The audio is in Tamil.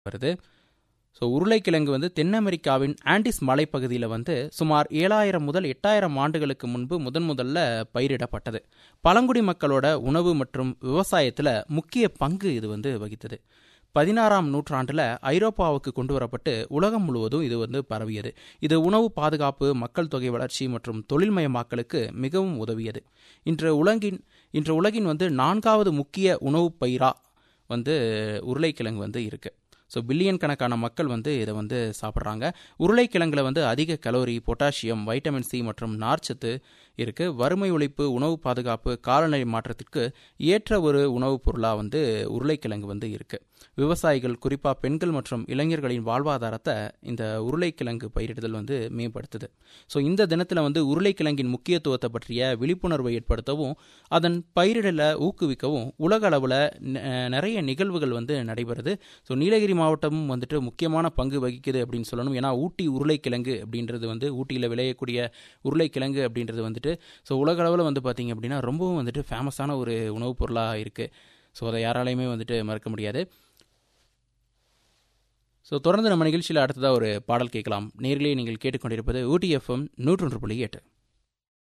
வருது ஸோ உருளைக்கிழங்கு வந்து தென் அமெரிக்காவின் ஆண்டிஸ் மலைப்பகுதியில் வந்து சுமார் ஏழாயிரம் முதல் எட்டாயிரம் ஆண்டுகளுக்கு முன்பு முதன் முதல்ல பயிரிடப்பட்டது பழங்குடி மக்களோட உணவு மற்றும் விவசாயத்தில் முக்கிய பங்கு இது வந்து வகித்தது பதினாறாம் நூற்றாண்டில் ஐரோப்பாவுக்கு கொண்டு வரப்பட்டு உலகம் முழுவதும் இது வந்து பரவியது இது உணவு பாதுகாப்பு மக்கள் தொகை வளர்ச்சி மற்றும் தொழில்மயமாக்கலுக்கு மிகவும் உதவியது இன்று உலகின் இன்று உலகின் வந்து நான்காவது முக்கிய உணவுப் பயிரா வந்து உருளைக்கிழங்கு வந்து இருக்குது ஸோ பில்லியன் கணக்கான மக்கள் வந்து இதை வந்து சாப்பிட்றாங்க உருளைக்கிழங்குல வந்து அதிக கலோரி பொட்டாசியம் வைட்டமின் சி மற்றும் நார்ச்சத்து இருக்குது வறுமை ஒழிப்பு உணவு பாதுகாப்பு காலநிலை மாற்றத்திற்கு ஏற்ற ஒரு உணவுப் பொருளாக வந்து உருளைக்கிழங்கு வந்து இருக்குது விவசாயிகள் குறிப்பாக பெண்கள் மற்றும் இளைஞர்களின் வாழ்வாதாரத்தை இந்த உருளைக்கிழங்கு பயிரிடுதல் வந்து மேம்படுத்துது ஸோ இந்த தினத்தில் வந்து உருளைக்கிழங்கின் முக்கியத்துவத்தை பற்றிய விழிப்புணர்வை ஏற்படுத்தவும் அதன் பயிரிடலை ஊக்குவிக்கவும் உலக அளவில் நிறைய நிகழ்வுகள் வந்து நடைபெறுது ஸோ நீலகிரி மாவட்டமும் வந்துட்டு முக்கியமான பங்கு வகிக்குது அப்படின்னு சொல்லணும் ஏன்னா ஊட்டி உருளைக்கிழங்கு அப்படின்றது வந்து ஊட்டியில் விளையக்கூடிய உருளைக்கிழங்கு அப்படின்றது வந்துட்டு ஸோ உலக அளவில் வந்து பார்த்திங்க அப்படின்னா ரொம்பவும் வந்துட்டு ஃபேமஸான ஒரு உணவுப் பொருளாக இருக்குது ஸோ அதை யாராலையுமே வந்துட்டு மறக்க முடியாது ஸோ தொடர்ந்து நம்ம நிகழ்ச்சியில் அடுத்ததாக ஒரு பாடல் கேட்கலாம் நேரிலே நீங்கள் கேட்டுக்கொண்டிருப்பது ஊட்டி எஃப்எம் நூற்றொன்று புள்ளி எட்டு